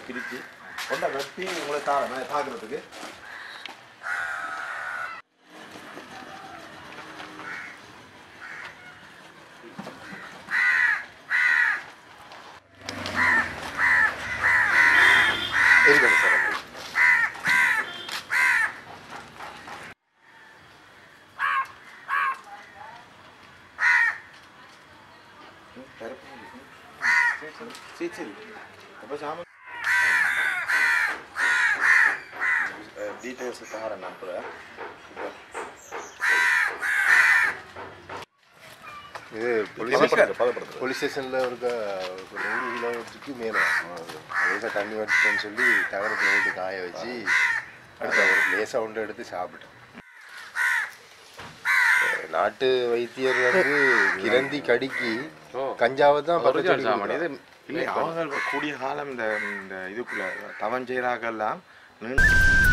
பிரித்து கொண்ட வெட்டி உங்களை தாரேன் பார்க்குறதுக்கு இருக்கணும் சார் அப்படி. சரி சரி அப்போ சாமி டீட்டெயில்ஸ் தாரேன் நான் அப்புறம் இது போலீஸ் பதப்படுத்து பதப்படுத்து போலீஸ் ஸ்டேஷனில் இருக்க ஒரு நூறு கிலோமீட்டருக்கு மேலே லேசாக தண்ணி வந்துட்டேன்னு சொல்லி தகரத்தில் போட்டு காய வச்சு அதை ஒரு லேசாக உண்டை எடுத்து சாப்பிட்டேன் அஹ் நாட்டு வைத்தியர் வந்து கிரந்தி கடிக்கு கஞ்சாவை தான் பக்கத்து சாமான் இது இல்லை அவங்க கூடிய காலம் இந்த இந்த இதுக்குள்ள தவம் செய்கிறாக்கெல்லாம் நின்று